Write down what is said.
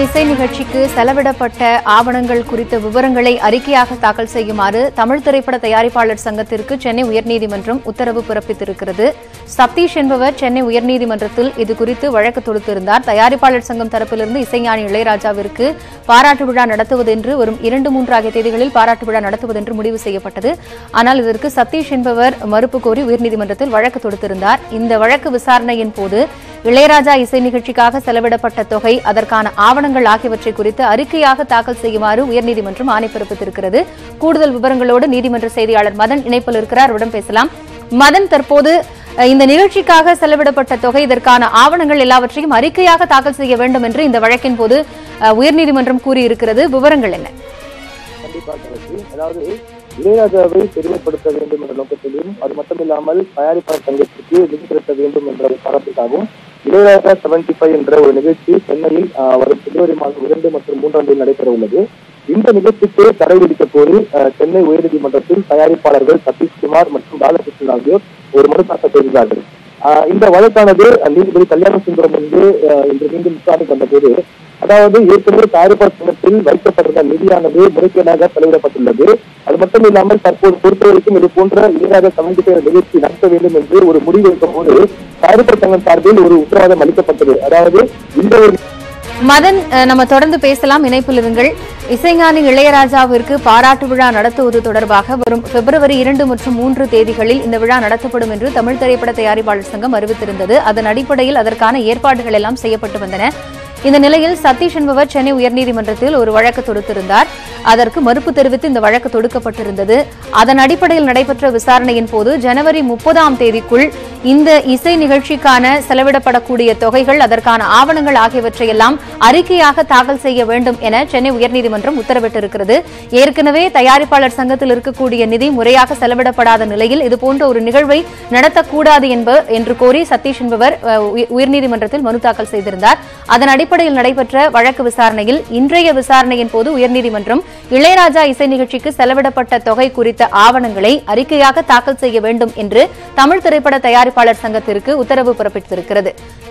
இசை நிகழ்ச்சிக்கு செலவிடப்பட்ட ஆவணங்கள் குறித்த விவரங்களை அறிக்கையாக தாக்கல் செய்யுமாறு தமிழ் திரைப்பட தயாரிப்பாளர் சங்கத்திற்கு சென்னை உயர்நீதிமன்றம் உத்தரவு பிறப்பித்திருக்கிறது சதீஷ் என்பவர் சென்னை உயர்நீதிமன்றத்தில் இது குறித்து வழக்கு தொடுத்திருந்தார் தயாரிப்பாளர் சங்கம் தரப்பிலிருந்து இசைஞானி இளையராஜாவிற்கு பாராட்டு விழா நடத்துவது என்று வரும் இரண்டு மூன்று ஆகிய தேதிகளில் பாராட்டு விழா நடத்துவது என்று முடிவு செய்யப்பட்டது ஆனால் இதற்கு சதீஷ் என்பவர் மறுப்பு கோரி உயர்நீதிமன்றத்தில் வழக்கு தொடுத்திருந்தார் இந்த வழக்கு விசாரணையின் போது இளையராஜா இசை நிகழ்ச்சிக்காக செலவிடப்பட்ட தொகை அதற்கான ஆவணங்கள் ஆகியவற்றை குறித்து அறிக்கையாக தாக்கல் செய்யுமாறு உயர்நீதிமன்றம் ஆணை பிறப்பித்திருக்கிறது கூடுதல் விவரங்களோடு நீதிமன்ற செய்தியாளர் மதன் இணைப்பில் இருக்கிறார் அவரிடம் பேசலாம் மதன் தற்போது அஹ், இந்த நிகழ்ச்சிக்காக செலவிடப்பட்ட தொகை இதற்கான ஆவணங்கள் எல்லாவற்றையும் அறிக்கையாக தாக்கல் செய்ய வேண்டும் என்று இந்த வழக்கின் போது அஹ், உயர்நீதிமன்றம் கூறியிருக்கிறது விவரங்கள் என்ன கண்டிப்பாக இருக்கு. அதாவது இளையராஜாவை பெருமைப்படுத்த வேண்டும் என்ற நோக்கத்திலும் அது மட்டுமில்லாமல் தயாரிப்பாளர் சங்கத்திற்கு நிதி திரட்ட வேண்டும் என்ற ஒரு காரணத்துக்காகவும் இளையராஜா செவன்டி ஃபைவ் என்ற ஒரு நிகழ்ச்சி சென்னையில் ஆஹ், வரும் பிப்ரவரி மாதம் இரண்டு மற்றும் மூன்றாம் தேதி நடைபெற உள்ளது இந்த நிகழ்ச்சிக்கு தடை விதிக்க கோரி ஆஹ், சென்னை உயர்நீதிமன்றத்தில் தயாரிப்பாளர்கள் சதீஷ்குமார் மற்றும் பாலகிருஷ்ணன் ஆகியோர் ஒரு மனு தாக்கல் செய்தார்கள் ஆஹ், இந்த வழக்கானது அஹ், நீதிபதி கல்யாண சுந்தரம் வந்து ஆஹ், இன்று மீண்டும் விசாரணை வந்தபோது அதாவது ஏற்கனவே தயாரிப்பாளர் சங்கத்தில் வைக்கப்பட்டிருந்த நிதியானது முறைகேடாக செலவிடப்பட்டுள்ளது அது மட்டும் இல்லாமல் தற்போது பொறுத்தவரைக்கும் இது போன்ற இளையராஜா சமூக நிகழ்ச்சி நடத்த வேண்டும் என்று ஒரு முடிவு எடுக்கும் போது தயாரிப்பாளர் சங்கம் சார்பில் ஒரு உத்தரவாதம் அளிக்கப்பட்டது அதாவது இந்த ஒரு மதன் அஹ், நம்ம தொடர்ந்து பேசலாம் இணைப்பில் இருங்கள் இசைஞானி இளையராஜாவிற்கு பாராட்டு விழா நடத்துவது தொடர்பாக வரும் பிப்ரவரி இரண்டு மற்றும் மூன்று தேதிகளில் இந்த விழா நடத்தப்படும் என்று தமிழ் திரைப்பட தயாரிப்பாளர் சங்கம் அறிவித்திருந்தது அதன் அடிப்படையில் அதற்கான ஏற்பாடுகள் எல்லாம் செய்யப்பட்டு வந்தன இந்த நிலையில் சதீஷ் என்பவர் சென்னை உயர்நீதிமன்றத்தில் ஒரு வழக்கு தொடுத்திருந்தார் அதற்கு மறுப்பு தெரிவித்து இந்த வழக்கு தொடுக்கப்பட்டிருந்தது அதன் அடிப்படையில் நடைபெற்ற விசாரணையின் போது ஜனவரி முப்பதாம் தேதிக்குள் இந்த இசை நிகழ்ச்சிக்கான செலவிடப்படக்கூடிய தொகைகள் அதற்கான ஆவணங்கள் ஆகியவற்றை எல்லாம் அறிக்கையாக தாக்கல் செய்ய வேண்டும் என சென்னை உயர்நீதிமன்றம் உத்தரவிட்டிருக்கிறது ஏற்கனவே தயாரிப்பாளர் சங்கத்தில் இருக்கக்கூடிய நிதி முறையாக செலவிடப்படாத நிலையில் இதுபோன்ற ஒரு நிகழ்வை நடத்தக்கூடாது என்ப என்று கோரி சதீஷ் என்பவர் அஹ், உய- உயர்நீதிமன்றத்தில் மனு தாக்கல் செய்திருந்தார் அதன் அடிப்படையில் நடைபெற்ற வழக்கு விசாரணையில் இன்றைய விசாரணையின் போது உயர்நீதிமன்றம் இளையராஜா இசை நிகழ்ச்சிக்கு செலவிடப்பட்ட தொகை குறித்த ஆவணங்களை அறிக்கையாக தாக்கல் செய்ய வேண்டும் என்று தமிழ் திரைப்பட தயாரிப்பாளர் சங்கத்திற்கு உத்தரவு பிறப்பித்திருக்கிறது